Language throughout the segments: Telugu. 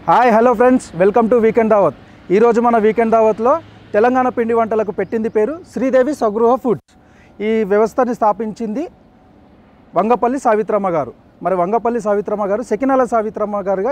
Hi hello friends welcome to weekend Dawat ఈరోజు మన వీకెండ్ దావత్లో తెలంగాణ పిండి వంటలకు పెట్టింది పేరు శ్రీదేవి స్వగృహ ఫుడ్స్ ఈ వ్యవస్థని స్థాపించింది వంగపల్లి సావిత్రమ్మ గారు మరి వంగపల్లి సావిత్రమ్మ గారు సెకినాల సావిత్రమ్మ గారుగా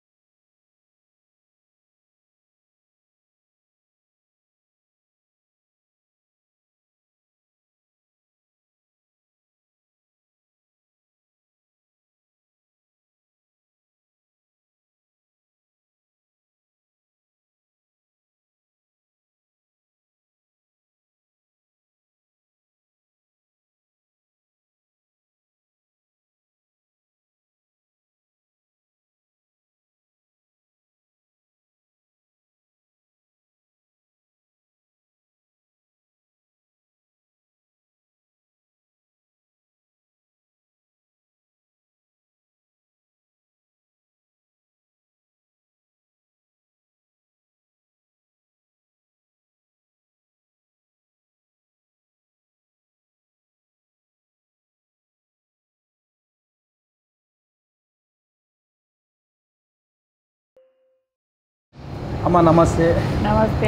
అమ్మ నమస్తే నమస్తే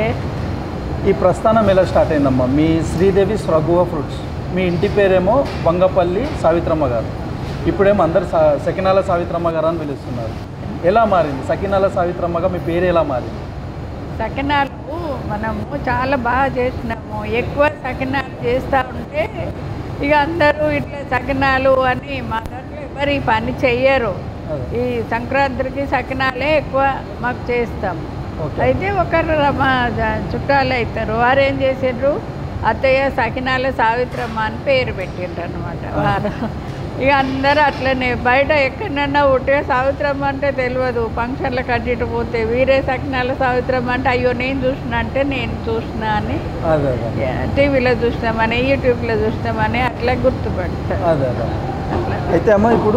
ఈ ప్రస్థానం ఎలా స్టార్ట్ అయిందమ్మా మీ శ్రీదేవి స్వగృహ ఫ్రూట్స్ మీ ఇంటి పేరేమో వంగపల్లి సావిత్రమ్మ గారు ఇప్పుడేమో అందరు సా సకినాల సావిత్రమ్మ గారు అని పిలుస్తున్నారు ఎలా మారింది సకినాల సావిత్రమ్మగా మీ పేరు ఎలా మారింది సకినాలు మనము చాలా బాగా చేసినాము ఎక్కువ సకినాలు చేస్తూ ఉంటే ఇక అందరూ ఇట్లా సకినాలు అని మా దాంట్లో ఎవరు ఈ పని చెయ్యరు అదే. ఈ సంక్రాంతికి సకినాలే ఎక్కువ మాకు చేస్తాం ఓకే. అయితే ఒకరు మా జ- చుట్టాలు అవుతారు వారు ఏం చేసిండ్రు అత్తయ్య సకినాల సావిత్రమ్మ అని పేరు పెట్టిండ్రు అనమాట వారు ఇక అందరూ అట్లనే బయట ఎక్కడన్నా ఉంటే సావిత్రమ్మ అంటే తెలియదు ఫంక్షన్లకు అడ్డిட்டு పోతే వీరే సకినాల సావిత్రమ్మ అంటే అయ్యో నేను చూసిన అంటే నేను చూసిన అని అదే అదే టీవీలో చూసినామని యూట్యూబ్లో చూసినామని అట్లా గుర్తుపడతారు అదే అదే అట్లా అయితే అమ్మ ఇప్పుడు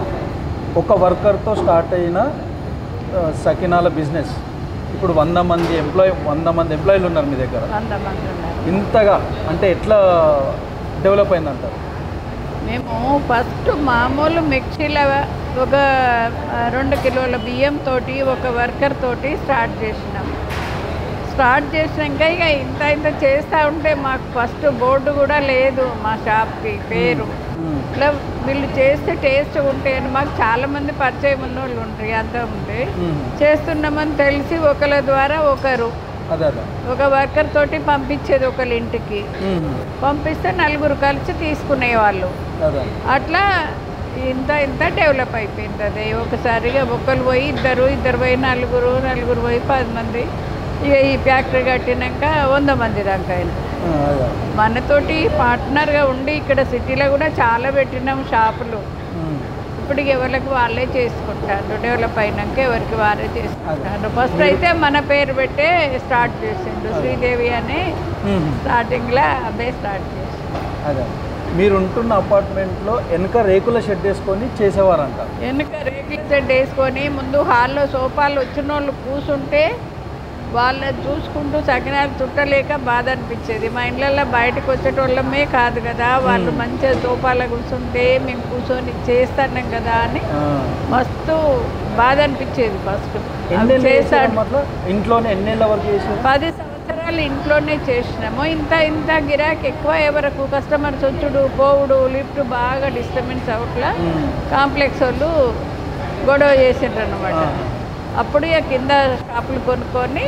ఒక వర్కర్తో స్టార్ట్ అయిన ఆ, సకినాల బిజినెస్ ఇప్పుడు వంద మంది ఎంప్లాయ్ వంద మంది ఎంప్లాయీలు ఉన్నారు మీ దగ్గర వంద మంది ఉన్నారు ఇంతగా అంటే ఎట్లా డెవలప్ అయిందంటారు మేము ఫస్ట్ మామూలు మిక్సీలో ఒక ఆ, రెండు కిలోల బియ్యం తోటి ఒక వర్కర్ తోటి స్టార్ట్ చేసినాం స్టార్ట్ చేసినాక ఇక ఇంత ఇంత చేస్తూ ఉంటే మాకు ఫస్ట్ బోర్డు కూడా లేదు మా షాప్కి పేరు మ్మ్. ఇట్లా వీళ్ళు చేస్తే టేస్ట్ ఉంటే అని మాకు చాలామంది పరిచయం ఉన్న వాళ్ళు ఉంటారు అంతా ఉంటే మ్మ్. చేస్తున్నామని తెలిసి ఒకరి ద్వారా ఒకరు అదే అదే ఒక వర్కర్ తోటి పంపించేది ఒకరి ఇంటికి మ్మ్. పంపిస్తే నలుగురు కలిసి తీసుకునేవాళ్ళు అదే అట్లా ఇంత ఇంత డెవలప్ అయిపోయింది అది ఒకసారిగా ఒకరు పోయి ఇద్దరు ఇద్దరు పోయి నలుగురు నలుగురు పోయి పది మంది ఇక ఈ ఫ్యాక్టరీ కట్టినాక వంద మంది దాకా అయినా ఆ, అదే మనతోటి పార్ట్నర్గా ఉండి ఇక్కడ సిటీలో కూడా చాలా పెట్టినాం షాపులు మ్మ్. ఇప్పుడు ఇక ఎవరికి వాళ్ళే చేసుకుంటారు డెవలప్ అయినాక ఎవరికి వారే చేసుకుంటారు ఫస్ట్ అయితే మన పేరు పెట్టే స్టార్ట్ చేసిండు శ్రీదేవి అని మ్మ్. స్టార్టింగ్లో అదే స్టార్ట్ చేసి అదే మీరు ఉంటున్న అపార్ట్మెంట్లో వెనక రేకుల షెడ్ వేసుకొని చేసేవారంట వెనక రేకుల సెట్ వేసుకొని ముందు హాల్లో సోఫాలు వచ్చిన వాళ్ళు కూర్చుంటే వాళ్ళని చూసుకుంటూ సకినాలు చుట్టలేక బాధ అనిపించేది మా ఇళ్ళల్లో బయటకు వచ్చేటోళ్ళమే కాదు కదా వాళ్ళు మంచిగా సోఫాలో కూర్చుంటే మేము కూర్చొని చేస్తున్నాం కదా అని ఆ. మస్తు బాధ అనిపించేది ఫస్ట్ ఎన్నేళ్ళు చేస్తాడు చేశారు అట్లా ఇంట్లోనే ఎన్నేళ్ళ వరకు చేశారు పది సంవత్సరాలు ఇంట్లోనే చేసినాము ఇంత ఇంత గిరాకీ ఎక్కువ ఎవరకు కస్టమర్స్ వచ్చుడు పోవుడు లిఫ్ట్ బాగా డిస్టర్బెన్స్ అవట్లా మ్మ్. కాంప్లెక్స్ వాళ్ళు గొడవ చేసిండ్రు అనమాట ఆ. అప్పుడు ఇక కింద షాపులు కొనుక్కొని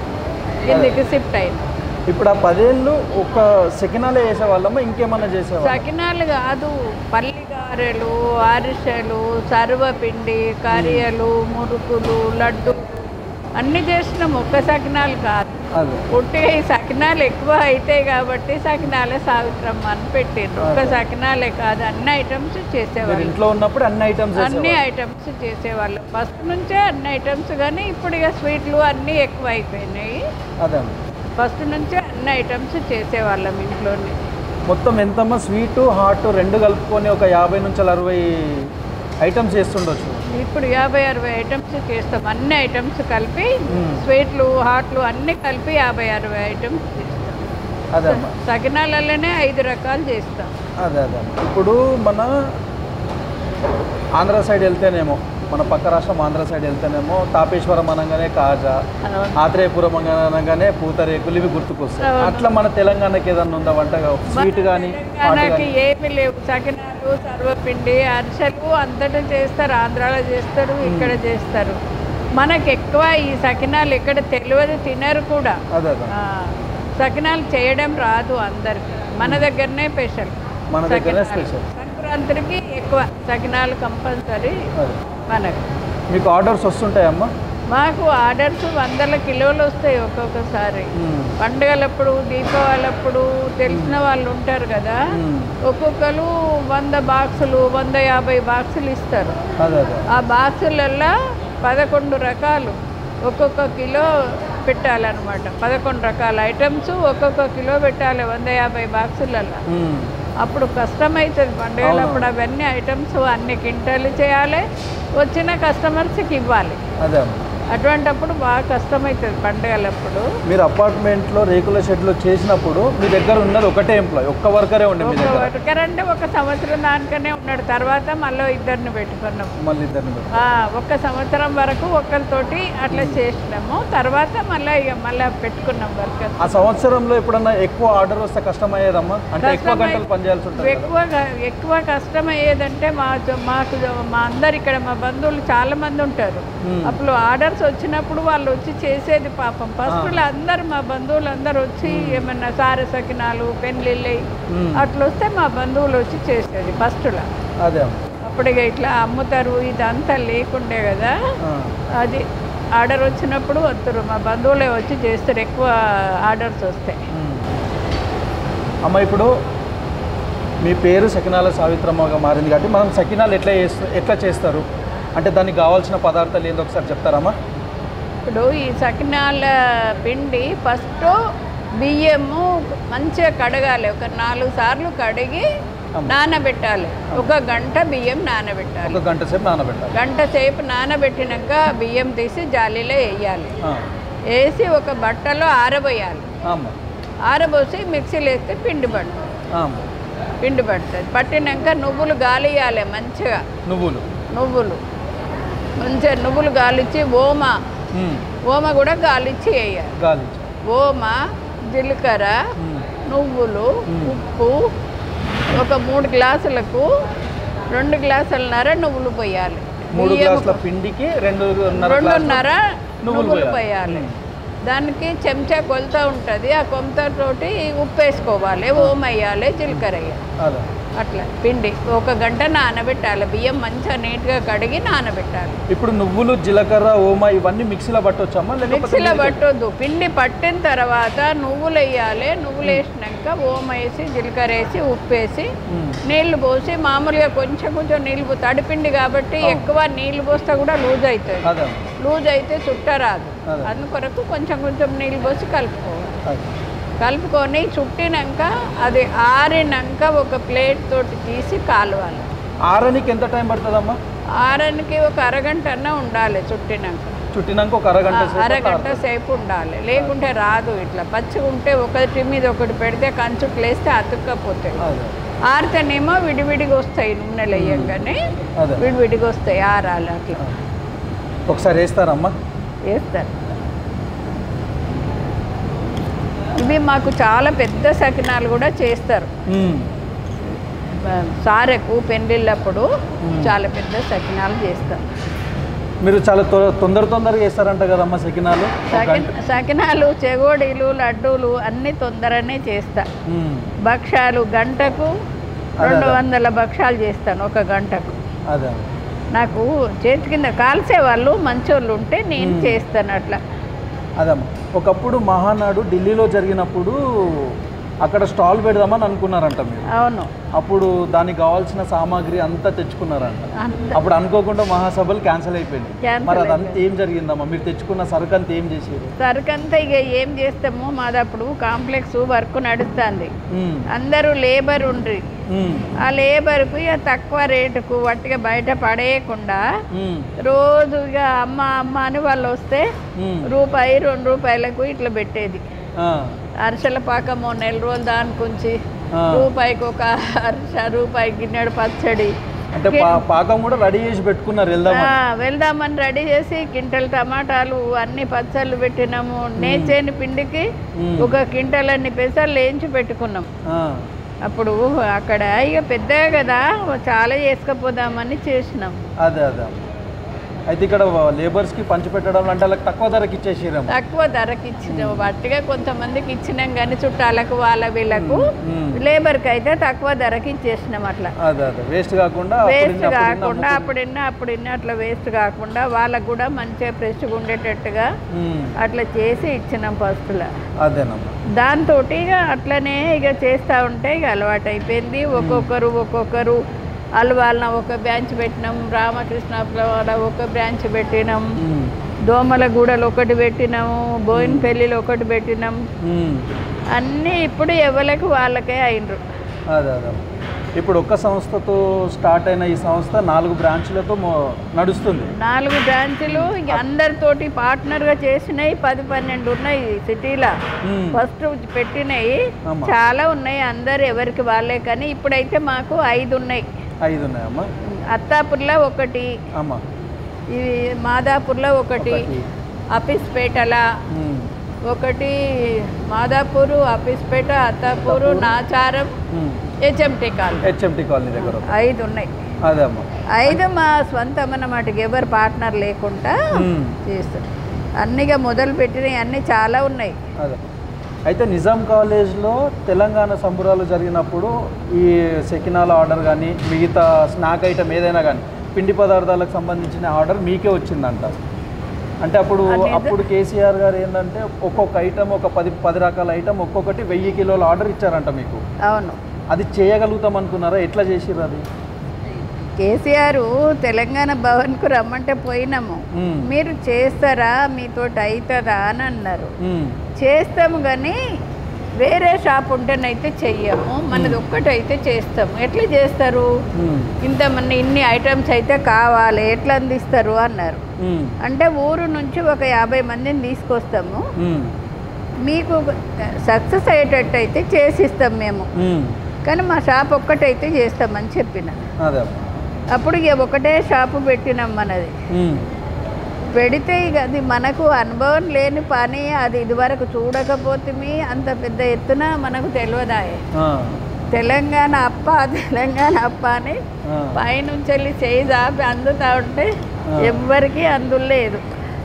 కిందికి షిఫ్ట్ అయింది ఇప్పుడు ఆ పదేళ్ళు ఒక సెకినాలే చేసేవాళ్ళమా ఇంకేమన్నా చేసేవాళ్ళం సకినాలు కాదు పల్లి గారెలు అరిసెలు సర్వపిండి కరియలు మురుకులు లడ్డు అన్నీ చేసినాం ఒక్క సకినాలు కాదు అదే పుట్టిగా ఈ సకినాలు ఎక్కువ అవుతాయి కాబట్టి సకినాలే సావిత్రమ్మ అని పెట్టిండ్రు ఒక్క సకినాలే కాదు అన్ని ఐటమ్స్ మీరు చేసేవాళ్ళు ఇంట్లో ఉన్నప్పుడు అన్ని ఐటమ్స్ అన్ని ఐటమ్స్ చేసేవాళ్ళు ఫస్ట్ నుంచే అన్ని ఐటమ్స్ కానీ ఇప్పుడు ఇక స్వీట్లు అన్నీ ఎక్కువ అయిపోయినాయి అదే ఫస్ట్ నుంచే అన్ని ఐటమ్స్ చేసేవాళ్ళం ఇంట్లోనే మొత్తం ఎంతమ్మా స్వీటు హాట్ రెండు కలుపుకొని ఒక యాభై నుంచి అరవై ఐటమ్స్ చేస్తుండొచ్చు ఇప్పుడు యాభై అరవై ఐటమ్స్ చేస్తాం అన్ని ఐటమ్స్ కలిపి మ్మ్. స్వీట్లు హాట్లు అన్నీ కలిపి యాభై అరవై ఐటమ్స్ చేస్తాం అదే అమ్మా సకినాలలోనే ఐదు రకాలు చేస్తాం అదే అదే అమ్మా. ఇప్పుడు మన ఆంధ్ర సైడ్ వెళ్తేనేమో మన పక్క రాష్ట్రం ఆంధ్ర సైడ్ వెళ్తేనేమో తాపేశ్వరం అనగానే కాజా అవును. ఆత్రేయపురం అనగానే పూతరేకులు ఇవి గుర్తుకొస్తాయి అవును. అట్లా మన తెలంగాణకి ఏదన్నా ఉందా వంట స్వీట్ కానీ తెలంగాణకి ఏమి లేవు సకినాలు సర్వపిండి అరిసెలు అంతటా చేస్తారు ఆంధ్రాలో చేస్తారు ఇక్కడ చేస్తారు మనకి ఎక్కువ ఈ సకినాలు ఇక్కడ తెలియదు తినరు కూడా అదే అదే ఆ, సకినాలు చేయడం రాదు అందరికి మన దగ్గరనే స్పెషల్ మన దగ్గరనే స్పెషల్ సంక్రాంతికి ఎక్కువ సకినాలు కంపల్సరీ అదే మనకు మీకు ఆర్డర్స్ వస్తుంటాయమ్మా మాకు ఆర్డర్స్ వందల కిలోలు వస్తాయి ఒక్కొక్కసారి మ్మ్. పండుగలప్పుడు దీపావళప్పుడు తెలిసిన వాళ్ళు ఉంటారు కదా మ్మ్. ఒక్కొక్కరు వంద బాక్సులు వంద యాభై బాక్సులు ఇస్తారు అదే అదే ఆ బాక్సులల్లో పదకొండు రకాలు ఒక్కొక్క కిలో పెట్టాలన్నమాట పదకొండు రకాల ఐటమ్స్ ఒక్కొక్క కిలో పెట్టాలి వంద యాభై బాక్సులల్లో మ్మ్. అప్పుడు కష్టమవుతుంది పండుగలు అప్పుడు అవన్నీ ఐటమ్స్ అన్ని కింటాలు చేయాలి వచ్చిన కస్టమర్స్కి ఇవ్వాలి అదే అమ్మా అటువంటప్పుడు బాగా కష్టమవుతుంది పండుగలప్పుడు మీరు అపార్ట్మెంట్లో రేకుల షెడ్లో చేసినప్పుడు మీ దగ్గర ఉన్నది ఒకటే ఎంప్లాయ్ ఒక్క వర్కరే ఉండే మీ ఒక దగ్గర వర్కర్ అంటే ఒక సంవత్సరం దానికనే ఉన్నాడు తర్వాత మళ్ళీ ఇద్దరిని పెట్టుకున్నాం మళ్ళీ ఇద్దరిని పెట్టి ఆ, ఒక్క సంవత్సరం వరకు ఒకరితోటి అట్లా చేసినాము తర్వాత మళ్ళీ ఇక మళ్ళీ పెట్టుకున్నాం వర్కర్ ఆ సంవత్సరంలో ఎప్పుడన్నా ఎక్కువ ఆర్డర్ వస్తే కష్టం అయ్యేదమ్మా అంటే ఎక్కువ కష్టమై- గంటలు పనిచేయాల్సి ఉంటుంది కదా. ఎక్కువ ఎక్కువ కష్టం అయ్యేదంటే మా మాకు మా అందరు ఇక్కడ మా బంధువులు చాలా మంది ఉంటారు మ్మ్. అప్పుడు ఆర్డర్స్ వచ్చినప్పుడు వాళ్ళు వచ్చి చేసేది పాపం ఫస్ట్లో అందరు మా బంధువులు అందరు వచ్చి ఏమన్నా సారె సకినాలు పెళ్ళిళ్ళు మ్మ్. అట్లా వస్తే మా బంధువులు వచ్చి చేసేది ఫస్ట్లో అదే అమ్మా అప్పుడు ఇక ఇట్లా అమ్ముతారు ఇదంతా లేకుండే కదా ఆ. అది ఆర్డర్ వచ్చినప్పుడు వస్తారు మా బంధువులే వచ్చి చేస్తారు ఎక్కువ ఆర్డర్స్ వస్తాయి మ్మ్. అమ్మ ఇప్పుడు మీ పేరు సకినాల సావిత్రమ్మగా మారింది కాబట్టి మనం సకినాలు ఎట్లా చేస్తూ ఎట్లా చేస్తారు అంటే దానికి కావాల్సిన పదార్థాలు ఏందో ఒకసారి చెప్తారమ్మా ఇప్పుడు ఈ సకినాల పిండి ఫస్ట్ బియ్యము మంచిగా కడగాలి ఒక నాలుగు సార్లు కడిగి నానబెట్టాలి ఒక గంట బియ్యం నానబెట్టాలి ఒక గంట సేపు నానబెట్టాలి గంట సేపు నానబెట్టినాక బియ్యం తీసి జాలీలో వేయాలి ఆ. వేసి ఒక బట్టలో ఆరబోయాలి ఆ అమ్మ ఆరబోసి మిక్సీలో వేస్తే పిండి పడుతుంది ఆ అమ్మ పిండి పడుతుంది పట్టినాక నువ్వులు గాలియాలి మంచిగా నువ్వులు నువ్వులు మంచిగా నువ్వులు గాలిచ్చి ఓమ మ్మ్. ఓమ కూడా గాలిచ్చి వేయాలి గాలించి ఓమ జీలకర్ర మ్మ్. నువ్వులు మ్మ్. ఉప్పు ఒక మూడు గ్లాసులకు రెండు గ్లాసులన్నర నువ్వులు పోయాలి మూడు బియ్యం గ్లాసుల పిండికి రెండున్నర గ్లాసులు రెండున్నర నువ్వులు నువ్వులు పోయాలి. పోయాలి దానికి చెంచా కొలత ఉంటుంది ఆ కొలతతోటి ఉప్పు వేసుకోవాలి ఓం వేయాలి జీలకర్ర వేయాలి అదే అట్లా పిండి ఒక గంట నానబెట్టాలి బియ్యం మంచిగా నీట్గా కడిగి నానబెట్టాలి ఇప్పుడు నువ్వులు జీలకర్ర ఓమ ఇవన్నీ మిక్సీలో పట్టొచ్చమ్మా లేకపోతే మిక్సీలో పట్టొద్దు పిండి పట్టిన తర్వాత నువ్వులు వేయాలి నువ్వులు వేసినాక ఓమ వేసి జీలకర్ర వేసి ఉప్పు వేసి మ్మ్. నీళ్లు పోసి మామూలుగా కొంచెం కొంచెం నీళ్ళు పో తడిపిండి కాబట్టి ఎక్కువ నీళ్లు పోస్తే కూడా లూజ్ అవుతుంది అదే అమ్మా. లూజ్ అయితే చుట్టరాదు అదే. అందుకొరకు కొంచెం కొంచెం నీళ్ళు పోసి కలుపుకోవాలి అదే. కలుపుకొని చుట్టినాక అది ఆరినాక ఒక ప్లేట్ తోటి తీసి కాలవాలి ఆరనికి ఎంత టైం పడుతుందమ్మా ఆరనికి ఒక అరగంట అన్న ఉండాలి చుట్టినాక చుట్టినాక ఒక అరగంట సేపు అరగంట సేపు ఉండాలి లేకుంటే రాదు ఇట్లా పచ్చిగా ఉంటే ఒకటి మీద ఒకటి పెడితే కంచుట్లు వేస్తే అతుక్కపోతాయి అదే ఆరితేనేమో విడివిడిగా వస్తాయి నూనెలు వేయంగానే అదే విడివిడిగా వస్తాయి ఆరాలి అట్లా ఒకసారి వేస్తారమ్మా వేస్తారు ఇవి మాకు చాలా పెద్ద సకినాలు కూడా చేస్తారు మ్మ్. ఆ, సారెకు పెళ్ళిళ్ళప్పుడు చాలా పెద్ద సకినాలు చేస్తారు మీరు చాలా తొ- తొందర తొందరగా వేస్తారంట కదమ్మా సకినాలు ఒక సకిన గంట సకినాలు చెగోడీలు లడ్డూలు అన్నీ తొందరనే చేస్తా మ్మ్. భక్ష్యాలు గంటకు అదే, రెండు అదే. వందల భక్ష్యాలు చేస్తాను ఒక గంటకు అదే నాకు చేతి కింద కాల్సే వాళ్ళు మంచోళ్ళు ఉంటే నేను చేస్తాను అట్లా అదమ్మా ఒకప్పుడు మహానాడు ఢిల్లీలో జరిగినప్పుడు అక్కడ స్టాల్ పెడదామని అనుకున్నారంట మీరు అవును అప్పుడు దానికి కావాల్సిన సామాగ్రి అంతా తెచ్చుకున్నారంట అంత అప్పుడు అనుకోకుండా మహాసభలు క్యాన్సిల్ అయిపోయింది Cancel మరి అదంతా ఏం జరిగిందమ్మా మీరు తెచ్చుకున్న సరుకు అంతా ఏం చేసేది సరుకంతా ఇక ఏం చేస్తాము మాదప్పుడు కాంప్లెక్స్ వర్క్ నడుస్తుంది మ్మ్. అందరూ లేబర్ ఉండ్రి మ్మ్. ఆ లేబర్కు ఇక తక్కువ రేటుకు వట్టిగా బయట పడేయకుండా మ్మ్. రోజు ఇక అమ్మ అమ్మ అని వాళ్ళు వస్తే మ్మ్. రూపాయి రెండు రూపాయలకు ఇట్లా పెట్టేది ఆ. అరిసెల పాకము నెల రోజులు దానికి ఉంచి ఆ. రూపాయికి ఒక అరిసె రూపాయి గిన్నెడు పచ్చడి అంటే పా- పాకం కూడా రెడీ చేసి పెట్టుకున్నారు వెళ్దామని ఆ, వెళ్దామని రెడీ చేసి కింటల్ టమాటాలు అన్ని పచ్చళ్ళు పెట్టినాము నేచేని పిండికి మ్మ్. ఒక కింటల్ అన్ని పెసర్లు వేయించి పెట్టుకున్నాం ఆ, అప్పుడు అక్కడ ఇక పెద్దగా కదా చాలా చేసుకపోదామని చేసినాం అదే అదే అమ్మ. అయితే ఇక్కడ లేబర్స్కి పంచి పెట్టడం అంటే వాళ్ళకి తక్కువ ధరకి ఇచ్చేసిరమ్మ తక్కువ ధరకి ఇచ్చినాం వట్టిగా కొంతమందికి ఇచ్చినాం కానీ చుట్టాలకు వాళ్ళ వీళ్ళకు మ్మ్. లేబర్కి అయితే తక్కువ ధరకి ఇచ్చేసినాం అట్లా అదే అదే వేస్ట్ కాకుండా అప్పుడు వేస్ట్ ఇన్ని, అప్పుడు ఇన్ని కాకుండా అమ్ముకుంటూ- అప్పుడిన్న అప్పుడిన్న అట్లా వేస్ట్ కాకుండా వాళ్ళకు కూడా మంచిగా ఫ్రెష్గా ఉండేటట్టుగా మ్మ్. అట్లా చేసి ఇచ్చినాం ఫస్ట్లో అదేనమ్మా దాంతో ఇక అట్లనే ఇక చేస్తూ ఉంటే ఇక అలవాటు అయిపోయింది ఒక్కొక్కరు ఒక్కొక్కరు అల్వాలన ఒక బ్రాంచ్ పెట్టినాం రామకృష్ణ ఒక బ్రాంచ్ పెట్టినాం మ్మ్. దోమల గూడలు ఒకటి పెట్టినాము బోయిన పెళ్ళిలు ఒకటి పెట్టినాం మ్మ్. అన్నీ ఇప్పుడు ఎవరికి వాళ్ళకే అయినరు అదే అదే ఇప్పుడు ఒక్క సంస్థతో స్టార్ట్ అయిన ఈ సంస్థ నాలుగు బ్రాంచ్లతో మో- నడుస్తుంది నాలుగు బ్రాంచులు ఇక అందరితోటి పార్ట్నర్గా చేసినాయి పది పన్నెండు ఉన్నాయి సిటీలో మ్మ్. ఫస్ట్ పెట్టినాయి ఆమా. చాలా ఉన్నాయి అందరు ఎవరికి వాళ్ళే కానీ ఇప్పుడైతే మాకు ఐదు ఉన్నాయి ఐదు ఉన్నాయమ్మా అత్తాపూర్లో ఒకటి అమ్మా ఇది మాదాపూర్లో ఒకటి ఒకటి. అపిస్పేటల మ్మ్. ఒకటి మాదాపూరు అపిస్పేట అత్తాపూరు నాచారం మ్మ్. హెచ్ఎంటీ కాల్ హెచ్ఎంటి కాలనీ దగ్గర ఒక. ఐదు ఉన్నాయి అదే అమ్మా ఐదు మా స్వంతం అన్నమాట ఎవరు పార్ట్నర్ లేకుండా మ్మ్. చేస్తాం అన్నిగా మొదలు పెట్టినవి అన్నీ చాలా ఉన్నాయి అదే అయితే నిజాం కాలేజ్లో తెలంగాణ సంబురాలు జరిగినప్పుడు ఈ సెకినాల ఆర్డర్ కానీ మిగతా స్నాక్ ఐటమ్ ఏదైనా కానీ పిండి పదార్థాలకు సంబంధించిన ఆర్డర్ మీకే వచ్చిందంట అంటే అప్పుడు అదేదో- అప్పుడు కేసీఆర్ గారు ఏంటంటే ఒక్కొక్క ఐటమ్ ఒక పది పది రకాల ఐటమ్ ఒక్కొక్కటి వెయ్యి కిలోల ఆర్డర్ ఇచ్చారంట మీకు అవును అది చేయగలుగుతాం అనుకున్నారా ఎట్లా చేసిర్రు అది కేసీఆర్ తెలంగాణ భవన్కు రమ్మంటే పోయినాము మ్మ్. మీరు చేస్తారా మీతోటి అవుతుందా అని అన్నారు మ్మ్. చేస్తాము కానీ వేరే షాప్ ఉంటేనైతే చెయ్యము మనది ఒక్కటైతే చేస్తాము ఎట్లా చేస్తారు మ్మ్. ఇంతమంది ఇన్ని ఐటమ్స్ అయితే కావాలి ఎట్లా అందిస్తారు అన్నారు మ్మ్. అంటే ఊరు నుంచి ఒక యాభై మందిని తీసుకొస్తాము మ్మ్. మీకు సక్సెస్ అయ్యేటట్టు అయితే చేసిస్తాం మేము మ్మ్. కానీ మా షాప్ ఒక్కటైతే చేస్తామని చెప్పిన అదే అమ్మా. అప్పుడు ఇక ఒకటే షాపు పెట్టినాం మనది మ్మ్. పెడితే ఇక అది మనకు అనుభవం లేని పని అది ఇదివరకు చూడకపోతే అంత పెద్ద ఎత్తున మనకు తెలియదాయే ఆ. తెలంగాణ అప్ప తెలంగాణ అప్ప అని ఆ. పైనుంచి వెళ్ళి చేయి దాపి అందుతా ఉంటే ఆ. ఎవ్వరికీ అందులేదు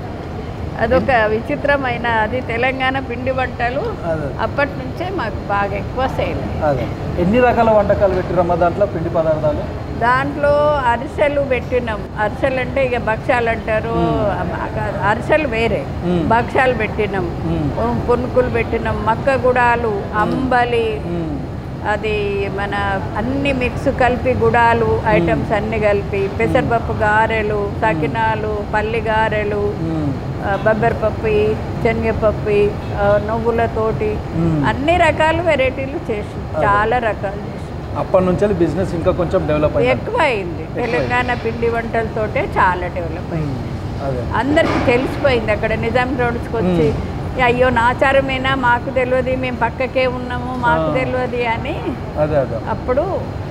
అదొక విచిత్రమైన అది తెలంగాణ పిండి వంటలు అదే అప్పటి నుంచే మాకు బాగా ఎక్కువ సేల్ అదే ఎన్ని రకాల వంటకాలు పెట్టిరమ్మా దాంట్లో పిండి పదార్థాలు దాంట్లో అరిసెలు పెట్టినాం అరిసెలు అంటే ఇక భక్ష్యాలు అంటారు అరిసెలు వేరే మ్మ్. భక్ష్యాలు పెట్టినాం మ్మ్. పునుకులు పెట్టినాం మక్క గుడాలు అంబలి మ్మ్. అది మన అన్ని మిక్స్ కలిపి గుడాలు ఐటమ్స్ అన్ని కలిపి పెసరపప్పు గారెలు సకినాలు పల్లి గారెలు మ్మ్. ఆ, బొబ్బరిపప్పు శనగపప్పు ఆ, నువ్వులతోటి మ్మ్. అన్ని రకాల వెరైటీలు చేసి చాలా రకాలు చేసి అప్పటి నుంచి బిజినెస్ ఇంకా కొంచెం డెవలప్ అయింది ఎక్కువ అయింది తెలంగాణ పిండి వంటలతోటే చాలా డెవలప్ అయింది అదే అందరికి తెలిసిపోయింది అక్కడ నిజాం రోడ్స్కి వచ్చి అయ్యో నాచారమేనా మాకు తెలియదు మేము పక్కకే ఉన్నాము మాకు ఆ. తెలియదు అని అదే అదే అప్పుడు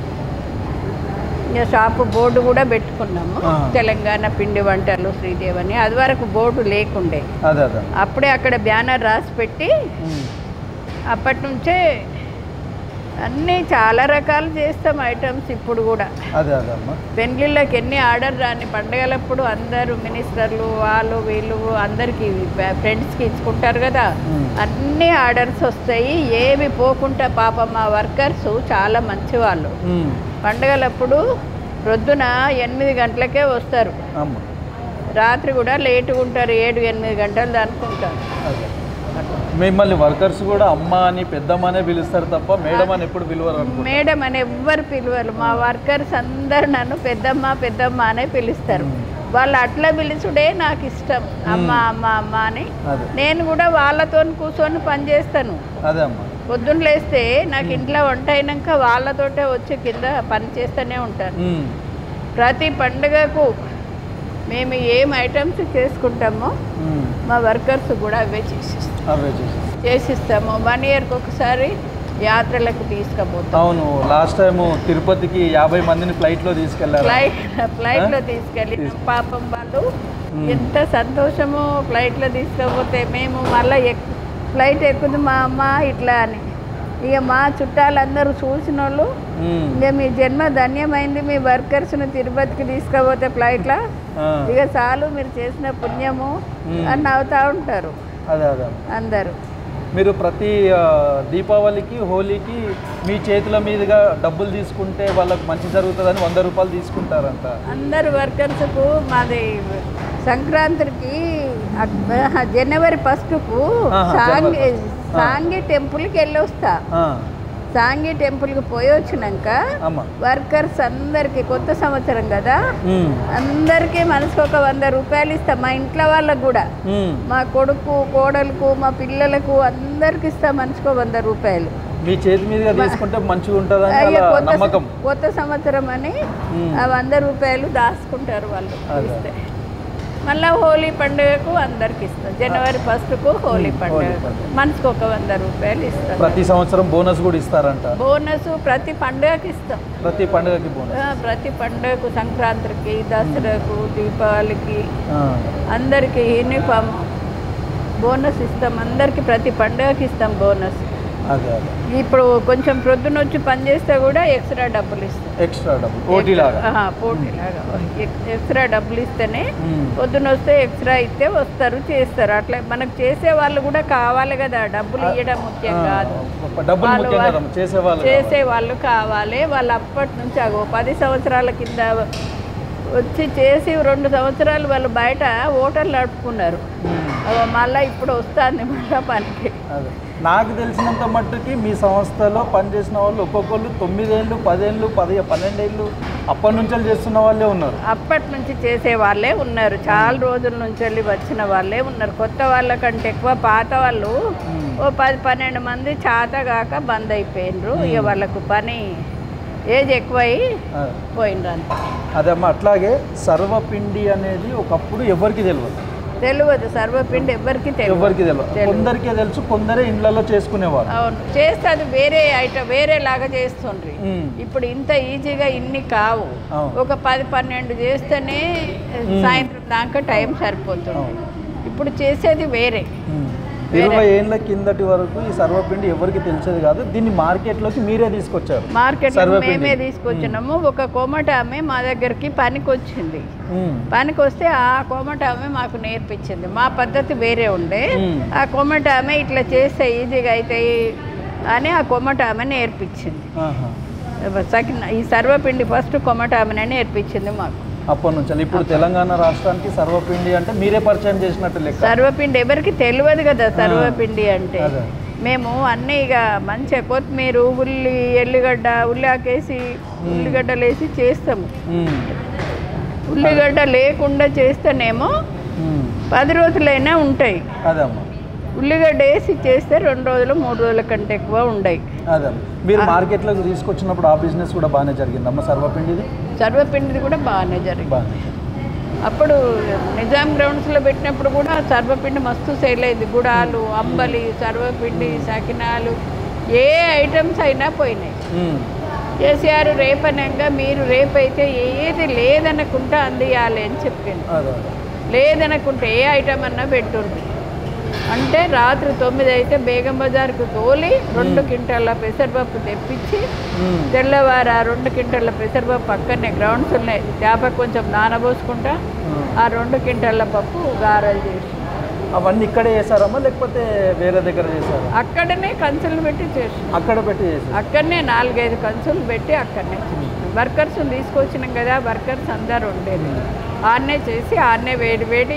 ఇక షాపు బోర్డు కూడా పెట్టుకున్నాము ఆ. తెలంగాణ పిండి వంటలు శ్రీదేవ్ అని అది వరకు బోర్డు లేకుండే అదే అదే అప్పుడే అక్కడ బ్యానర్ రాసి పెట్టి మ్మ్. అప్పటి నుంచే అన్నీ చాలా రకాలు చేస్తాం ఐటమ్స్ ఇప్పుడు కూడా అదే అదే అమ్మా పెండ్లిళ్ళకి ఎన్ని ఆర్డర్ రాని పండగలప్పుడు అందరూ మినిస్టర్లు వాళ్ళు వీళ్ళు అందరికి ఫ్రెండ్స్కి ఇచ్చుకుంటారు కదా మ్మ్. అన్ని ఆర్డర్స్ వస్తాయి ఏమి పోకుండా పాపం మా వర్కర్స్ చాలా మంచి వాళ్ళు మ్మ్. పండగలప్పుడు ప్రొద్దున ఎనిమిది గంటలకే వస్తారు అమ్మ రాత్రి కూడా లేటుగా ఉంటారు ఏడు ఎనిమిది గంటలు అనుకుంటారు అదే మిమ్మల్ని వర్కర్స్ కూడా అమ్మ అని పెద్దమ్మ అనే పిలుస్తారు తప్ప మేడం అని ఎప్పుడు పిలువరు అనుకో మేడం అని ఎవ్వరు పిలవరు మా వర్కర్స్ అందరు నన్ను పెద్దమ్మ పెద్దమ్మ అనే పిలుస్తారు వాళ్ళు అట్లా పిలుచుడే నాకు ఇష్టం అమ్మ అమ్మ అమ్మ అని అదే నేను కూడా వాళ్ళతో కూర్చొని పని చేస్తాను అదే అమ్మా పొద్దున్న లేస్తే నాకు ఇంట్లో వంట అయినాక వాళ్ళతోటే వచ్చి కింద పని చేస్తూనే ఉంటాను మ్మ్. ప్రతి పండుగకు మేము ఏం ఐటమ్స్ చేసుకుంటామో మ్మ్. మా వర్కర్స్ కూడా అవే చేసిస్తాం అవే చేసి చేసిస్తాము వన్ ఇయర్కి ఒకసారి యాత్రలకు తీసుకుపోతాం అవును లాస్ట్ టైం తిరుపతికి యాభై మందిని ఫ్లైట్లో తీసుకెళ్లారు ఫ్లైట్ ఫ్లైట్లో తీసుకెళ్ళి పాపం వాళ్ళు ఎంత సంతోషమో ఫ్లైట్లో తీసుకపోతే మేము మళ్ళీ ఎక్ ఫ్లైట్ ఎక్కుంది మా అమ్మ ఇట్లా అని ఇక మా చుట్టాలందరూ చూసిన వాళ్ళు ఉమ్, ఇక మీ జన్మ ధన్యమైంది మీ వర్కర్స్ను తిరుపతికి తీసుకపోతే ఫ్లైట్లో ఆ, ఇక చాలు మీరు చేసిన పుణ్యము మ్మ్. అని నవ్వుతూ ఉంటారు అదే అదే అందరూ మీరు ప్రతి ఆ, దీపావళికి హోలీకి మీ చేతుల మీదుగా డబ్బులు తీసుకుంటే వాళ్ళకి మంచి జరుగుతుందని వంద రూపాయలు తీసుకుంటారంట అందరు వర్కర్స్కు మాది సంక్రాంతికి అక్- జనవరి ఫస్ట్కు ఆహా, సాంగి జనవరి first. ఆ. సాంగి టెంపుల్కి వెళ్ళి వస్తా ఆ, సాంగి టెంపుల్కి పోయి వచ్చినాక అమ్మ వర్కర్స్ అందరికి కొత్త సంవత్సరం కదా ఉమ్, అందరికీ మనసుకు ఒక వంద రూపాయలు ఇస్తాం మా ఇంట్లో వాళ్ళకు కూడా ఉమ్. మా కొడుకు కోడలకు మా పిల్లలకు అందరికి ఇస్తాం మనసుకు వంద రూపాయలు మీ చేతి మీదుగా తీసుకుంటే మంచిగా ఉంటుందని అయ్యో, అలా కొత్త నమ్మకం కొత్త సంవత్సరం అని ఉమ్. ఆ వంద రూపాయలు దాచుకుంటారు వాళ్ళు అదే. ఇస్తే మళ్ళీ హోలీ పండుగకు అందరికి ఇస్తాం జనవరి ఫస్ట్కు హోలీ పండుగ పండుగ. మనసుకు ఒక వంద రూపాయలు ఇస్తాం ప్రతి సంవత్సరం బోనస్ కూడా ఇస్తారంట బోనస్ ప్రతి పండుగకి ఇస్తాం ప్రతి పండుగకి బోనస్ ఆ, ప్రతి పండుగకు సంక్రాంతికి దసరాకు దీపావళికి ఆ, అందరికి యూనిఫామ్ బోనస్ ఇస్తాం అందరికి ప్రతి పండుగకి ఇస్తాం బోనస్ అదే అదే ఇప్పుడు కొంచెం ప్రొద్దున వచ్చి పని చేస్తే కూడా ఎక్స్ట్రా డబ్బులు ఇస్తాం ఎక్స్ట్రా డబ్బులు పోటీ లాగా ఆహా, పోటీలాగా ఎక్- ఎక్స్ట్రా డబ్బులు ఇస్తేనే ఉమ్, పొద్దున వస్తే ఎక్స్ట్రా ఇస్తే వస్తారు చేస్తారు అట్లా మనకు చేసే వాళ్ళు కూడా కావాలి కదా డబ్బులు ఇవ్వడం ముఖ్యం ఆ, కాదు డబ్బులు వాళ్ళు ముఖ్యం వాళ్ళు కదా చేసేవాళ్ళు చేసే వాళ్ళు కావాలి వాళ్ళు అప్పటి నుంచి అగో పది సంవత్సరాల కింద వచ్చి చేసి రెండు సంవత్సరాలు వాళ్ళు బయట హోటల్ నడుపుకున్నారు ఉమ్, అగో మళ్ళీ ఇప్పుడు వస్తుంది మళ్ళీ పనికి అదే నాకు తెలిసినంత మట్టుకి మీ సంస్థలో పనిచేసిన వాళ్ళు ఒక్కొక్కళ్ళు తొమ్మిదేళ్ళు పదేళ్ళు పది పన్నెండేళ్ళు అప్పటి నుంచి చేస్తున్న వాళ్ళే ఉన్నారు అప్పటి నుంచి చేసే వాళ్ళే ఉన్నారు చాలా రోజుల నుంచి వెళ్ళి వచ్చిన వాళ్ళే ఉన్నారు కొత్త వాళ్ళకంటే ఎక్కువ పాత వాళ్ళు ఉమ్, ఓ పది పన్నెండు మంది చాతగాక బంద్ అయిపోయినరు ఇక వాళ్ళకు పని ఏజ్ ఎక్కువై అదే. పోయినరు అంత అదమ్మా అట్లాగే సర్వపిండి అనేది ఒకప్పుడు ఎవరికి తెలియదు తెలియదు సర్వపిండి ఎవరికి తెలియదు ఎవరికి తెలియదు తెలియదు. కొందరికే తెలుసు కొందరే ఇండ్లలో చేసుకునేవారు అవును చేస్తే అది వేరే ఐటమ్ వేరే లాగా చేస్తుండ్రి ఉమ్, ఇప్పుడు ఇంత ఈజీగా ఇన్ని కావు అవును. ఒక పది పన్నెండు చేస్తేనే సాయంత్రం దాకా టైం సరిపోతుంది అవును. ఇప్పుడు చేసేది వేరే ఉమ్. ఇరవై ఏళ్ళ కిందటి వరకు ఈ సర్వపిండి ఎవరికి తెలిసేది కాదు దీన్ని మార్కెట్లోకి మీరే తీసుకొచ్చారు మార్కెట్ సర్వపిండి. మేమే తీసుకొచ్చినాము ఒక కోమట ఆమె మా దగ్గరికి పనికి వచ్చింది ఉమ్, పనికి వస్తే ఆ కోమట ఆమె మాకు నేర్పించింది మా పద్ధతి వేరే ఉండే మ్మ్. ఆ కోమట ఆమె ఇట్లా చేస్తే ఈజీగా అవుతాయి అని ఆ కోమట ఆమె నేర్పించింది ఆహా. సెకండ్ ఈ సర్వపిండి ఫస్ట్ కొమట ఆమెనే నేర్పించింది మాకు అప్పటి నుంచి ఇప్పుడు తెలంగాణ రాష్ట్రానికి సర్వపిండి అంటే మీరే పరిచయం చేసినట్టు లెక్క సర్వపిండి ఎవరికి తెలియదు కదా సర్వపిండి అంటే అదే. మేము అన్నీ ఇక మంచిగా కొత్తిమీర ఉల్లి ఎల్లిగడ్డ ఉల్లి ఆకేసి ఉల్లిగడ్డలు వేసి చేస్తాము ఉమ్, ఉల్లిగడ్డ లేకుండా చేస్తేనేమో ఉమ్, పది రోజులైనా ఉంటాయి అదే అమ్మా ఉల్లిగడ్డ వేసి చేస్తే రెండు రోజులు మూడు రోజుల కంటే ఎక్కువ ఉండయి అదే అమ్మా. మీరు మార్కెట్లోకి తీసుకొచ్చినప్పుడు ఆ బిజినెస్ కూడా బాగానే జరిగిందమ్మా సర్వపిండిది సర్వపిండిది కూడా బాగానే జరిగింది బాగానే అప్పుడు నిజాం గ్రౌండ్స్లో పెట్టినప్పుడు కూడా సర్వపిండి మస్తు సేల్ అయింది గుడాలు అంబలి సర్వపిండి సకినాలు ఏ ఐటమ్స్ అయినా పోయినాయి ఉమ్, కేసీఆర్ రేపనంగా మీరు రేపైతే ఏది లేదనకుండా అందియాలి అని చెప్పింది అదే అదే లేదనుకుంటే ఏ ఐటమ్ అన్నా పెట్టుంది అంటే రాత్రి తొమ్మిది అయితే బేగం బజార్కు తోలి రెండు క్వింటాల పెసరపప్పు తెప్పించి ఉమ్, తెల్లవారు ఆ రెండు క్వింటాల పెసరపప్పు పక్కనే గ్రౌండ్స్ ఉన్నాయి చేప కొంచెం నానబోసుకుంటా ఉమ్. ఆ రెండు క్వింటాల పప్పు గారెలు చేసి అవన్నీ ఇక్కడే చేశారమ్మా లేకపోతే వేరే దగ్గర చేశారా అక్కడనే కంచులు పెట్టి చేసి అక్కడ పెట్టి చేశారు అక్కడనే నాలుగైదు కంచులు పెట్టి అక్కడనే వర్కర్స్ తీసుకొచ్చినాం కదా వర్కర్స్ అందరు ఉండేది ఆడనే చేసి ఆడనే వేడి వేడి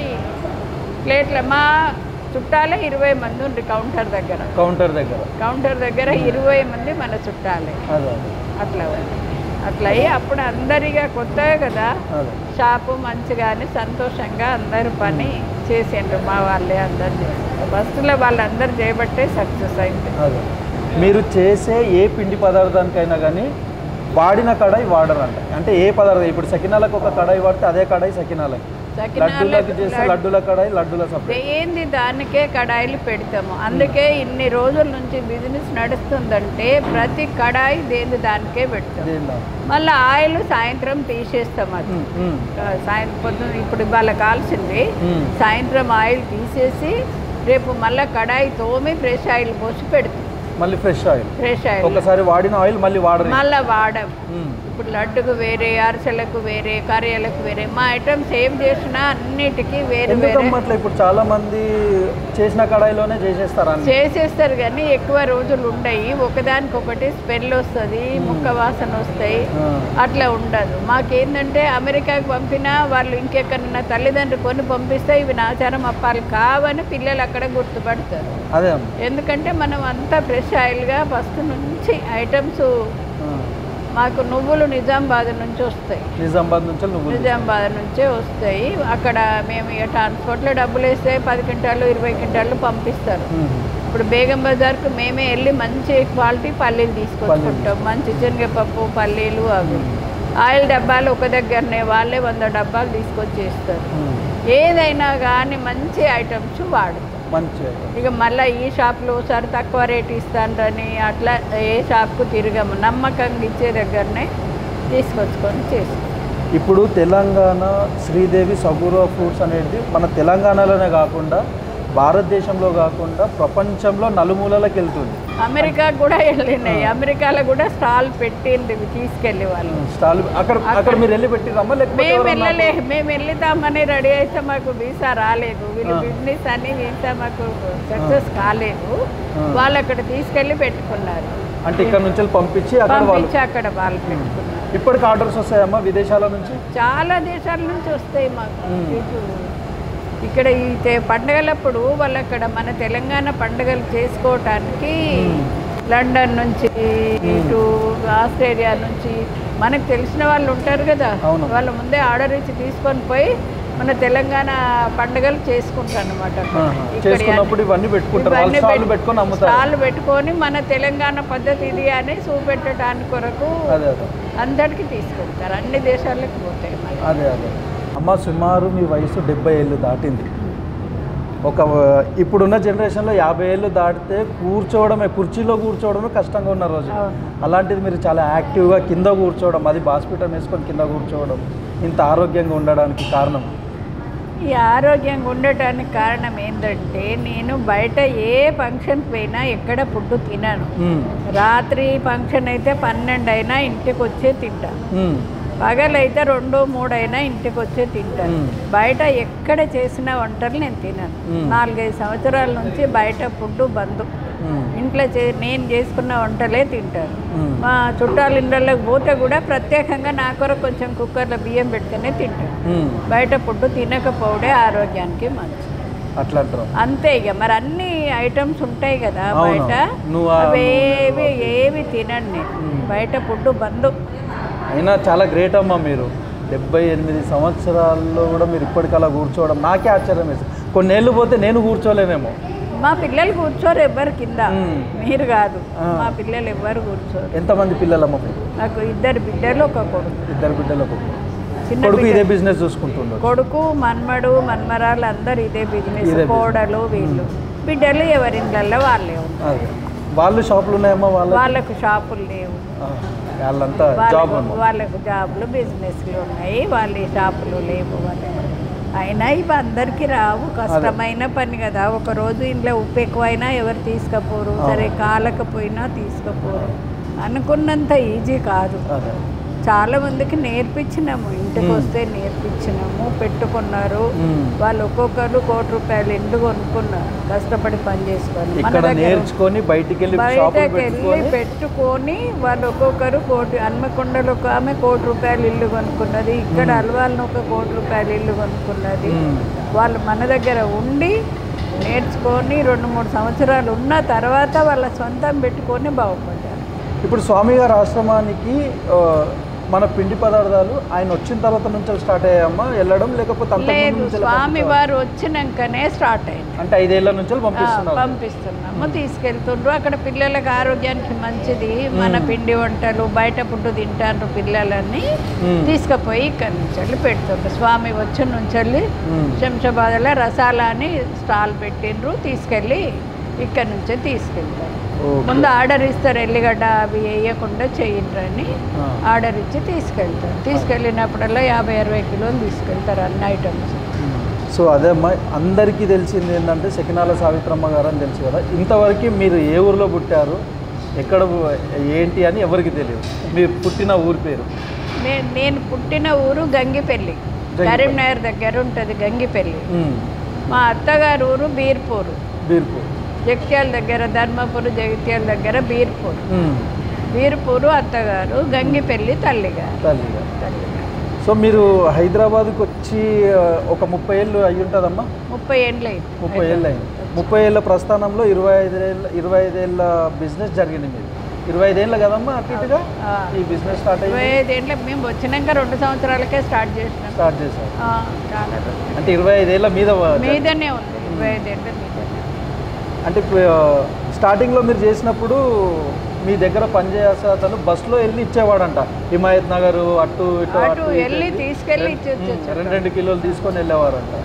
ప్లేట్ల మా చుట్టాలే ఇరవై మంది ఉండి కౌంటర్ దగ్గర కౌంటర్ దగ్గర కౌంటర్ దగ్గర ఇరవై మంది మన చుట్టాలే అదే అదే అట్లా ఉంది. అట్లా అయ్యి అప్పుడు అందరిగా కొత్తగా కదా అదే షాపు మంచిగానే సంతోషంగా అందరు పని చేసిండ్రు మా వాళ్ళే అందరు చేసిండ్రు ఫస్ట్లో వాళ్ళందరూ చేయబట్టే సక్సెస్ అయింది అదే మీరు చేసే ఏ పిండి పదార్థానికైనా కానీ వాడిన కడాయి వాడరంట అంటే ఏ పదార్థం ఇప్పుడు సకినాలకు ఒక కడాయి వాడితే అదే కడాయి సకినాలకి లడ్డూలకు చేస్తే సకినాలకు లడ్డూల కడాయి లడ్డూల సపరేట్ ఏంది దానికే కడాయిలు పెడతాము అందుకే ఇన్ని రోజుల నుంచి బిజినెస్ నడుస్తుందంటే ప్రతి కడాయి దేని దానికే పెడతాం దీనిలో మళ్ళీ ఆయిల్ సాయంత్రం తీసేస్తాం అది ఉమ్, ఉమ్, సాయంత్రం పొద్దున ఇప్పుడు ఇవాళ కాల్సింది ఉమ్. సాయంత్రం ఆయిల్ తీసేసి రేపు మళ్ళీ కడాయి తోమి ఫ్రెష్ ఆయిల్ పోసి పెడతాం మళ్ళీ ఫ్రెష్ ఆయిల్ ఫ్రెష్ ఆయిల్ ఒకసారి వాడిన ఆయిల్ మళ్ళీ వాడరు మళ్ళీ వాడం ఉమ్, ఇప్పుడు లడ్డుకు వేరే అరిసెలకు వేరే కర్రీలకు వేరే మా ఐటమ్స్ ఏం చేసినా అన్నిటికీ వేరు వేరే ఎందుకమ్మా అట్లా ఇప్పుడు చాలా మంది చేసిన కడాయిలోనే చేసేస్తారు అన్ని చేసేస్తారు కానీ ఎక్కువ రోజులు ఉండయి ఒకదానికొకటి స్మెల్ వస్తుంది ముక్క వాసన వస్తాయి ఆ, అట్లా ఉండదు మాకేందంటే అమెరికాకి పంపినా వాళ్ళు ఇంకెక్కడన్నా తల్లిదండ్రులు కొని పంపిస్తే ఇవి నాచారం అప్పాలు కావని పిల్లలు అక్కడ గుర్తుపడతారు అదే అమ్మ ఎందుకంటే మనం అంతా ఫ్రెష్ ఆయిల్గా ఫస్ట్ నుంచి ఐటమ్స్ ఆ, మాకు నువ్వులు నిజామాబాద్ నుంచి వస్తాయి నిజామాబాద్ నుంచి నువ్వు నిజామాబాద్ నుంచే వస్తాయి అక్కడ మేము ఇక ట్రాన్స్పోర్ట్లో డబ్బులు వేస్తే పది క్వింటాలు ఇరవై క్వింటాలు పంపిస్తారు ఇప్పుడు బేగం బజార్కు మేమే వెళ్ళి మంచి క్వాలిటీ పల్లీలు తీసుకొచ్చుకుంటాం మంచి శనగపప్పు పల్లీలు అవి ఆయిల్ డబ్బాలు ఒక దగ్గరనే వాళ్ళే వంద డబ్బాలు తీసుకొచ్చేస్తారు ఏదైనా కానీ మంచి ఐటమ్స్ వాడతాం మంచి ఇక మళ్ళీ ఈ షాప్లో ఒకసారి తక్కువ రేట్ ఇస్తానని అట్లా ఏ షాప్కు తిరగము నమ్మకంగా ఇచ్చే దగ్గరనే తీసుకొచ్చుకొని చేస్తాం ఇప్పుడు తెలంగాణ శ్రీదేవి సగూర ఫ్రూట్స్ అనేది మన తెలంగాణలోనే కాకుండా భారతదేశంలో కాకుండా ప్రపంచంలో నలుమూలలకు వెళ్తుంది అమెరికా కూడా వెళ్ళినాయి అమెరికాలో కూడా స్టాల్ పెట్టింది ఇవి తీసుకెళ్ళి వాళ్ళు స్టాల్ అక్కడ అక్కడ మీరు వెళ్ళి పెట్టిరమ్మా లేకపోతే మేము ఎవరన్నా- వెళ్ళలే మేము వెళ్తామని రెడీ అయితే మాకు వీసా రాలేదు వీళ్ళు బిజినెస్ అని వీసా మాకు సక్సెస్ కాలేదు వాళ్ళు అక్కడ తీసుకెళ్ళి పెట్టుకున్నారు అంటే ఇక్కడ నుంచి వెళ్ళి పంపించి అక్కడ వాళ్ళు పంపించి అక్కడ వాళ్ళు పెట్టుకున్నారు ఇప్పటికి ఆర్డర్స్ వస్తాయమ్మా విదేశాల నుంచి చాలా దేశాల నుంచి వస్తాయి మాకు ఇటు ఇక్కడ ఈ తే- పండగలప్పుడు వాళ్ళు అక్కడ మన తెలంగాణ పండుగలు చేసుకోవటానికి లండన్ నుంచి ఇటు ఆస్ట్రేలియా నుంచి మనకు తెలిసిన వాళ్ళు ఉంటారు కదా అవును. వాళ్ళు ముందే ఆర్డర్ ఇచ్చి తీసుకొని పోయి మన తెలంగాణ పండుగలు చేసుకుంటారు అనమాట ఆహా. చేసుకున్నప్పుడు ఇవన్నీ పెట్టుకుంటారు వాళ్ళు స్టాల్ పెట్టుకొని అమ్ముతారు స్టాల్ పెట్టుకొని మన తెలంగాణ పద్ధతి ఇది అని చూపెట్టడానికి కొరకు అదే అదే అందరికీ తీసుకెళ్తారు అన్ని దేశాలకు పోతాయి మరి అదే అదే అమ్మ సుమారు మీ వయసు డెబ్బై ఏళ్ళు దాటింది ఒక ఇప్పుడున్న జనరేషన్లో యాభై ఏళ్ళు దాటితే కూర్చోవడమే కుర్చీలో కూర్చోవడమే కష్టంగా ఉన్న రోజు అవును. అలాంటిది మీరు చాలా యాక్టివ్గా కింద కూర్చోవడం అది బాస్పిటల్ వేసుకొని కింద కూర్చోవడం ఇంత ఆరోగ్యంగా ఉండడానికి కారణం ఈ ఆరోగ్యంగా ఉండటానికి కారణం ఏంటంటే నేను బయట ఏ ఫంక్షన్కి పోయినా ఎక్కడ ఫుడ్ తినను మ్మ్. రాత్రి ఫంక్షన్ అయితే పన్నెండు అయినా ఇంటికి వచ్చే తింటాను మ్మ్. పగలైతే రెండు మూడు అయినా ఇంటికి వచ్చే తింటాను మ్మ్. బయట ఎక్కడ చేసిన వంటలు నేను తినను మ్మ్. నాలుగైదు సంవత్సరాల నుంచి బయట ఫుడ్ బంద్ మ్మ్. ఇంట్లో చే నేను చేసుకున్న వంటలే తింటాను మ్మ్. మా చుట్టాల ఇళ్ళకి పోతే కూడా ప్రత్యేకంగా నా కొరకు కొంచెం కుక్కర్లో బియ్యం పెట్టుకునే తింటాను మ్మ్. బయట ఫుడ్ తినకపోవడే ఆరోగ్యానికి మంచిది అట్లా అంటారు అంతే ఇక మరి అన్ని ఐటమ్స్ ఉంటాయి కదా అవును. బయట నువ్వు ఆ- అవేవి ఏవి తినండి నేను. బయట ఫుడ్ బంద్ అయినా చాలా గ్రేట్ అమ్మా మీరు డెబ్బై ఎనిమిది సంవత్సరాల్లో కూడా మీరు ఇప్పటికి అలా కూర్చోవడం నాకే ఆశ్చర్యం వేస్తుంది కొన్నేళ్ళు పోతే నేను కూర్చోలేనేమో మా పిల్లలు కూర్చోరు ఎవ్వరు కింద మ్మ్. మీరు కాదు ఆ. మా పిల్లలు ఎవ్వరు కూర్చోరు ఎంతమంది పిల్లలమ్మ మీకు నాకు ఇద్దరు బిడ్డలు ఒక కొడుకు ఇద్దరు బిడ్డలకు చిన్న కొడుకు బిడ్డ ఇదే బిజినెస్ చూసుకుంటుండ్రు కొడుకు మన్మడు మన్మరాలు అందరు ఇదే బిజినెస్ ఇదే కోడలు వీళ్ళు బిడ్డలు ఎవరిండ్లలో వాళ్ళే ఉన్నారు అదే వాళ్ళు షాపులు ఉన్నాయమ్మా వాళ్ళ వాళ్ళకు షాపులు లేవు వాళ్ళంతా జాబ్ వాళ్ళకు అమ్మా వాళ్ళకు జాబ్లు బిజినెస్లు ఉన్నాయి వాళ్ళ షాపులు లేవు వాళ్ళకు అయినా ఇవి అందరికీ రావు కష్టమైన పని కదా ఒక రోజు ఇంట్లో ఉప్పు ఎక్కువైనా ఎవరు తీసుకపోరు సరే కాలకపోయినా తీసుకపోరు అనుకున్నంత ఈజీ కాదు అదే చాలా మందికి నేర్పించినాము ఇంటికి వస్తే నేర్పించినాము పెట్టుకున్నారు మ్మ్. వాళ్ళు ఒక్కొక్కరు కోటి రూపాయలు ఇండ్లు కొనుక్కున్నారు కష్టపడి పని చేసుకొని మన ఇక్కడ దగ్గర నేర్చుకొని బయటికి వెళ్ళి షాపులు బయటకు వెళ్ళి పెట్టుకొని పెట్టుకొని వాళ్ళు ఒక్కొక్కరు కోటి హన్మకొండలో ఒక ఆమె కోటి రూపాయలు ఇల్లు కొనుక్కున్నది ఇక్కడ అల్వాలను ఒక కోటి రూపాయలు ఇల్లు కొనుక్కున్నది మ్మ్. వాళ్ళు మన దగ్గర ఉండి నేర్చుకొని రెండు మూడు సంవత్సరాలు ఉన్న తర్వాత వాళ్ళ సొంతం పెట్టుకొని బాగుపడ్డారు ఇప్పుడు స్వామి గారి ఆశ్రమానికి ఆ, మన పిండి పదార్థాలు ఆయన వచ్చిన తర్వాత నుంచి స్టార్ట్ అయ్యాయమ్మా వెళ్ళడం లేకపోతే అంతకు ముందు లేదు నుంచే స్వామి పంపించారా? వారు వచ్చినాకనే స్టార్ట్ అయింది అంటే ఐదేళ్ల నుంచి ఆ, పంపిస్తున్నారు పంపిస్తున్నాము తీసుకెళ్తుండ్రు అక్కడ పిల్లలకి ఆరోగ్యానికి మంచిది మన పిండి వంటలు బయట ఫుడ్ తింటారు పిల్లలని మ్మ్. తీసుకుపోయి ఇక్కడ నుంచి వెళ్ళి పెడుతుండ్రు స్వామి వచ్చి నుంచి వెళ్ళి మ్మ్. శంషాబాద్లో రసాల అని స్టాల్ పెట్టిండ్రు తీసుకెళ్ళి ఇక్కడ నుంచే తీసుకెళ్తారు ఓకే. ముందు ఆర్డర్ ఇస్తారు ఎల్లిగడ్డ అవి వేయకుండా చేయండి ఆ. ఆర్డర్ ఇచ్చి తీసుకెళ్తారు తీసుకెళ్ళినప్పుడల్లా యాభై అరవై కిలోలు తీసుకెళ్తారు అన్ని ఐటమ్స్ సో అదే అమ్మా అందరికీ తెలిసింది ఏంటంటే శకినాల సావిత్రమ్మ గారు అని తెలుసు కదా ఇంతవరకు మీరు ఏ ఊరిలో పుట్టారు ఎక్కడ పు- ఏంటి అని ఎవరికి తెలియదు మీరు పుట్టిన ఊరి పేరు నేను నేను పుట్టిన ఊరు గంగిపల్లి గంగిపల్లి. కరీంనగర్ దగ్గర ఉంటుంది గంగిపల్లి మ్మ్. మా అత్తగారు ఊరు బీర్పూర్ బీర్పూర్ జగిత్యాల దగ్గర ధర్మపురి జగిత్యాల దగ్గర బీర్పూర్ మ్మ్. బీర్పూరు అత్తగారు గంగిపల్లి తల్లిగారు తల్లిగా తల్లిగారు సో మీరు హైదరాబాద్కి వచ్చి ఆ, ఒక ముప్పై ఏళ్ళు అయ్యి ఉంటుందమ్మా ముప్పై ఏండ్లు అయింది ముప్పై ఏళ్ళు అయింది ముప్పై ఏళ్ళ ప్రస్థానంలో ఇరవై ఐదు ఏళ్ళ ఇరవై ఐదేళ్ళ బిజినెస్ జరిగింది మీరు ఇరవై ఐదేళ్ళ కదమ్మా అటు ఇటుగా ఆ. ఈ బిజినెస్ స్టార్ట్ ఇరవై అయ్యి ఐదేళ్ళ మేము వచ్చినాక రెండు సంవత్సరాలకే స్టార్ట్ చేసినాం స్టార్ట్ చేశారు ఆ, చాలా రోజులు. అంటే ఇరవై ఐదేళ్ళ మీద వ- మీదనే ఉంది ఇరవై ఐదేళ్ళ మీదనే అంటే ఇప్పుడు, ఆ, స్టార్టింగ్లో మీరు చేసినప్పుడు మీ దగ్గర పనిచేసే అతను బస్సులో వెళ్ళి ఇచ్చేవాడంట హిమాయత్ నగర్ అటు ఇటు అటు వెళ్ళి ఇటు తీసుకెళ్ళి రెండు- ఇచ్చేసి ఉమ్, రెండు రెండు కిలోలు తీసుకొని వెళ్ళేవారంట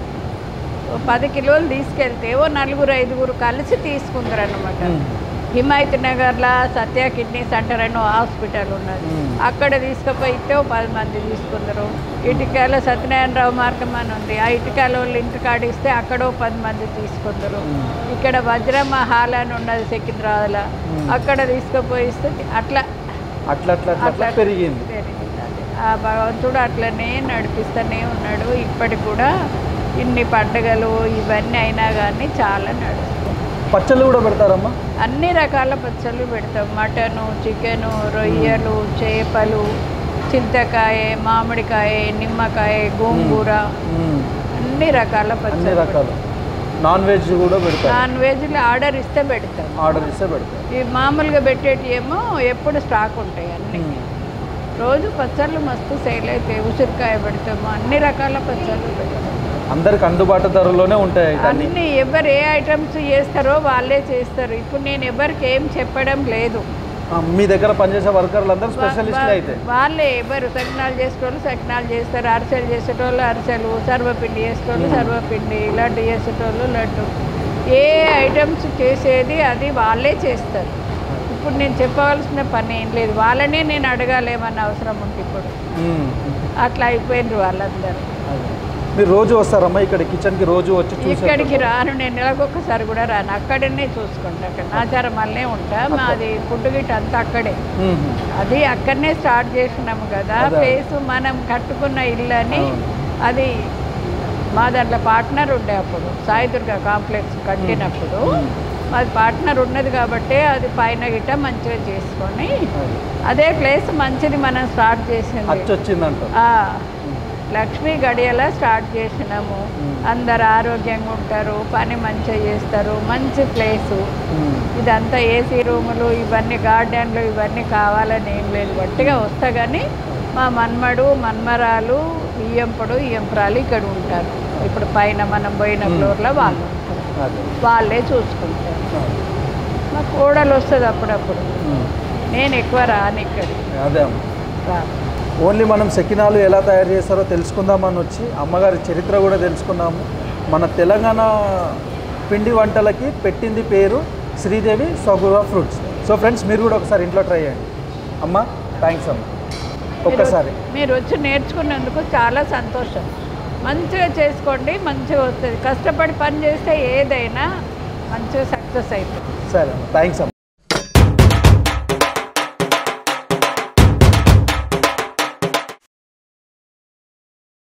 ఓ పది కిలోలు తీసుకెళ్తే ఓ నలుగురు ఐదుగురు కలిసి తీసుకుందరు అనమాట ఉమ్, హిమాయత్ నగర్లో సత్య కిడ్నీ సెంటర్ అని ఓ హాస్పిటల్ ఉన్నది ఉమ్, అక్కడ తీసుకుపోయితే ఓ పది మంది తీసుకుందరు ఇటుకాల సత్యనారాయణరావు మార్గం అని ఉంది ఆ ఇటుకాల వాళ్ళు ఇంటికాడ ఇస్తే అక్కడ ఓ పది మంది తీసుకుందరు ఉమ్. ఇక్కడ వజ్రమ హాల్ అని ఉన్నది సికింద్రాబాద్లో ఉమ్. అక్కడ తీసుకుపోయి ఇస్తే అట్లా అట్లా అట్లా అట్లా అట్లా పెరిగింది పెరిగింది అది. ఆ భగవంతుడు అట్లనే నడిపిస్తూనే ఉన్నాడు ఇప్పటికి కూడా ఇన్ని పండుగలు ఇవన్నీ అయినా కానీ చాలా నడుస్తుంది పచ్చళ్ళు కూడా పెడతారమ్మా అన్ని రకాల పచ్చళ్ళు పెడతాం మటను చికెను రొయ్యలు చేపలు చింతకాయ మామిడికాయ నిమ్మకాయ గోంగూర ఉమ్, అన్ని రకాల అన్ని పచ్చళ్ళు రకాలు నాన్ వెజ్ కూడా పెడతారు నాన్ వెజ్లో ఆర్డర్ ఇస్తే పెడతాం ఆర్డర్ ఇస్తే పెడతారు ఈ మామూలుగా పెట్టేటి ఏమో ఎప్పుడు స్టాక్ ఉంటాయి అన్నీ ఉమ్. రోజు పచ్చళ్ళు మస్తు సేల్ అవుతాయి ఉసిరికాయ పెడతాము అన్ని రకాల పచ్చళ్ళు పెడతాము అందరికి అందుబాటు ధరలోనే ఉంటాయి అన్ని అన్ని ఎవరు ఏ ఐటమ్స్ చేస్తారో వాళ్ళే చేస్తారు ఇప్పుడు నేను ఎవరికి ఏం చెప్పడం లేదు ఆ, మీ దగ్గర పనిచేసే వర్కర్లు అందరూ స్పెషలిస్ట్లు వా- అయితే వాళ్ళే ఎవరు సకినాలు చేసేటోళ్ళు సకినాలు చేస్తారు అరిసెలు చేసేటోళ్ళు అరిసెలు సర్వపిండి చేసేటోళ్ళు సర్వపిండి లడ్డు చేసేటోళ్ళు లడ్డు ఏ ఐటమ్స్ చేసేది అది వాళ్ళే చేస్తారు ఇప్పుడు నేను చెప్పవలసిన పని ఏం లేదు వాళ్ళనే నేను అడగాలేమన్న అవసరం ఉంది ఇప్పుడు ఉమ్. అట్లా అయిపోయినారు వాళ్ళందరూ అదే. మీరు రోజు వస్తారమ్మా ఇక్కడ కిచెన్కి రోజు వచ్చి చూసి ఇక్కడికి రాను నేను నెలకొకసారి కూడా రాను అక్కడనే చూసుకుంటా అక్కడ నాచారం వల్లే ఉంటా మాది ఫుడ్ గిట్ అంతా అక్కడే ఉమ్. అది అక్కడనే స్టార్ట్ చేసినాము కదా అదే. ప్లేస్ మనం కట్టుకున్న ఇల్లు అని అవును. అది మా దాంట్లో పార్ట్నర్ ఉండే అప్పుడు సాయిదుర్గ కాంప్లెక్స్ కట్టినప్పుడు మాది పార్ట్నర్ ఉన్నది కాబట్టి అది పైన గిట్ట మంచిగా చేసుకొని అదే. అదే ప్లేస్ మంచిది మనం స్టార్ట్ చేసింది అచ్చి వచ్చిందంట ఆ, లక్ష్మీ గడియలా స్టార్ట్ చేసినాము మ్మ్. అందరు ఆరోగ్యంగా ఉంటారు పని మంచిగా చేస్తారు మంచి ప్లేసు ఉమ్. ఇదంతా ఏసీ రూములు ఇవన్నీ గార్డెన్లు ఇవన్నీ కావాలని ఏం లేదు గట్టిగా వస్తా కానీ మా మన్మడు మన్మరాలు ఇయ్యంపుడు ఇయ్యంపురాలు ఇక్కడ ఉంటారు ఇప్పుడు పైన మనం పోయిన మ్మ్. ఫ్లోర్లో వాళ్ళు ఉంటారు అదే వాళ్ళే చూసుకుంటారు మా కోడలు వస్తుంది అప్పుడప్పుడు ఉమ్. నేను ఎక్కువ రాను ఇక్కడికి అదే అమ్మ రాను ఓన్లీ మనం సెకినాలు ఎలా తయారు చేస్తారో తెలుసుకుందామని వచ్చి అమ్మగారి చరిత్ర కూడా తెలుసుకున్నాము మన తెలంగాణ పిండి వంటలకి పెట్టింది పేరు శ్రీదేవి సగుర ఫ్రూట్స్ సో ఫ్రెండ్స్ మీరు కూడా ఒకసారి ఇంట్లో ట్రై చేయండి అమ్మ థ్యాంక్స్ అమ్మ ఒక్కసారి మీరు- మీరు వచ్చి నేర్చుకున్నందుకు చాలా సంతోషం మంచిగా చేసుకోండి మంచిగా వస్తుంది కష్టపడి పని చేస్తే ఏదైనా మంచిగా సక్సెస్ అవుతుంది సరే థ్యాంక్స్ అమ్మ